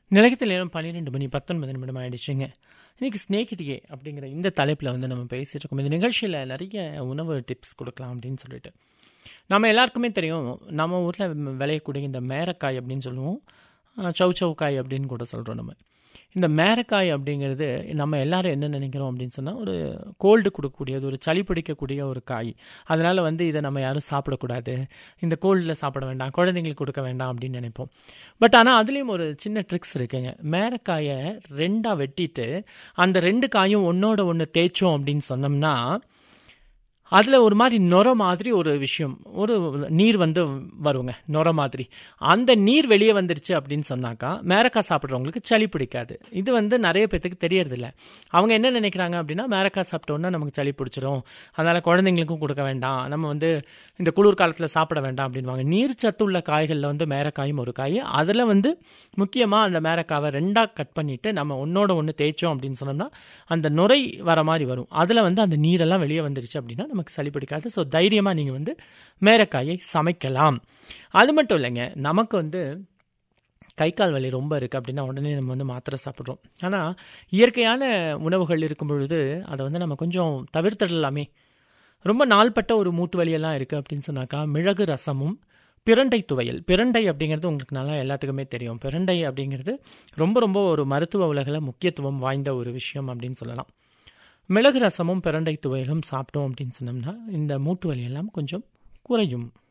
நிலையத்தில் நேரம் பன்னிரெண்டு மணி பத்தொன்பது நிமிடம் ஆயிடுச்சுங்க இன்னைக்கு ஸ்நேகிதியே அப்படிங்கிற இந்த தலைப்பில் வந்து நம்ம பேசிட்டு இருக்கோம் இந்த நிகழ்ச்சியில் நிறைய உணவு டிப்ஸ் கொடுக்கலாம் அப்படின்னு சொல்லிட்டு நம்ம எல்லாருக்குமே தெரியும் நம்ம ஊரில் விளையக்கூடிய இந்த மேரக்காய் அப்படின்னு சொல்லுவோம் அஹ் சௌ சௌ காய் அப்படின்னு கூட சொல்கிறோம் நம்ம இந்த மேரக்காய் அப்படிங்கிறது நம்ம எல்லாரும் என்ன நினைக்கிறோம் அப்படின்னு சொன்னால் ஒரு கோல்டு கொடுக்கக்கூடியது ஒரு சளி பிடிக்கக்கூடிய ஒரு காய் அதனால் வந்து இதை நம்ம யாரும் சாப்பிடக்கூடாது இந்த கோல்டில் சாப்பிட வேண்டாம் குழந்தைங்களுக்கு கொடுக்க வேண்டாம் அப்படின்னு நினைப்போம் பட் ஆனால் அதுலேயும் ஒரு சின்ன ட்ரிக்ஸ் இருக்குங்க மேரக்காயை ரெண்டாக வெட்டிட்டு அந்த ரெண்டு காயும் ஒன்றோட ஒன்று தேய்ச்சோம் அப்படின்னு சொன்னோம்னா அதில் ஒரு மாதிரி நொர மாதிரி ஒரு விஷயம் ஒரு நீர் வந்து வருங்க நொர மாதிரி அந்த நீர் வெளியே வந்துருச்சு அப்படின்னு சொன்னாக்கா மேரக்காய் சாப்பிட்றவங்களுக்கு சளி பிடிக்காது இது வந்து நிறைய பேத்துக்கு தெரியறதில்ல அவங்க என்ன நினைக்கிறாங்க அப்படின்னா மேரக்காய் சாப்பிட்டோன்னா நமக்கு சளி பிடிச்சிரும் அதனால் குழந்தைங்களுக்கும் கொடுக்க வேண்டாம் நம்ம வந்து இந்த குளிர் காலத்தில் சாப்பிட வேண்டாம் அப்படின்வாங்க நீர் சத்து உள்ள காய்களில் வந்து மேரக்காயும் ஒரு காய் அதில் வந்து முக்கியமாக அந்த மேரக்காவை ரெண்டாக கட் பண்ணிவிட்டு நம்ம ஒன்றோட ஒன்று தேய்ச்சோம் அப்படின்னு சொன்னோம்னா அந்த நுரை வர மாதிரி வரும் அதில் வந்து அந்த நீரெல்லாம் வெளியே வந்துருச்சு அப்படின்னா நமக்கு சளி பிடிக்காது ஸோ தைரியமாக நீங்கள் வந்து மேரக்காயை சமைக்கலாம் அது மட்டும் இல்லைங்க நமக்கு வந்து கை கால் வலி ரொம்ப இருக்குது அப்படின்னா உடனே நம்ம வந்து மாத்திரை சாப்பிட்றோம் ஆனால் இயற்கையான உணவுகள் இருக்கும் பொழுது அதை வந்து நம்ம கொஞ்சம் தவிர்த்திடலாமே ரொம்ப நாள்பட்ட ஒரு மூட்டு வலியெல்லாம் இருக்குது அப்படின்னு சொன்னாக்கா மிளகு ரசமும் பிரண்டை துவையல் பிரண்டை அப்படிங்கிறது உங்களுக்கு நல்லா எல்லாத்துக்குமே தெரியும் பிரண்டை அப்படிங்கிறது ரொம்ப ரொம்ப ஒரு மருத்துவ உலகில் முக்கியத்துவம் வாய்ந்த ஒரு விஷயம் அப்படின்னு சொல்லலாம் மிளகு ரசமும் பிரண்டை துவையலும் சாப்பிட்டோம் அப்படின்னு சொன்னோம்னா இந்த மூட்டு வலி எல்லாம் கொஞ்சம் குறையும்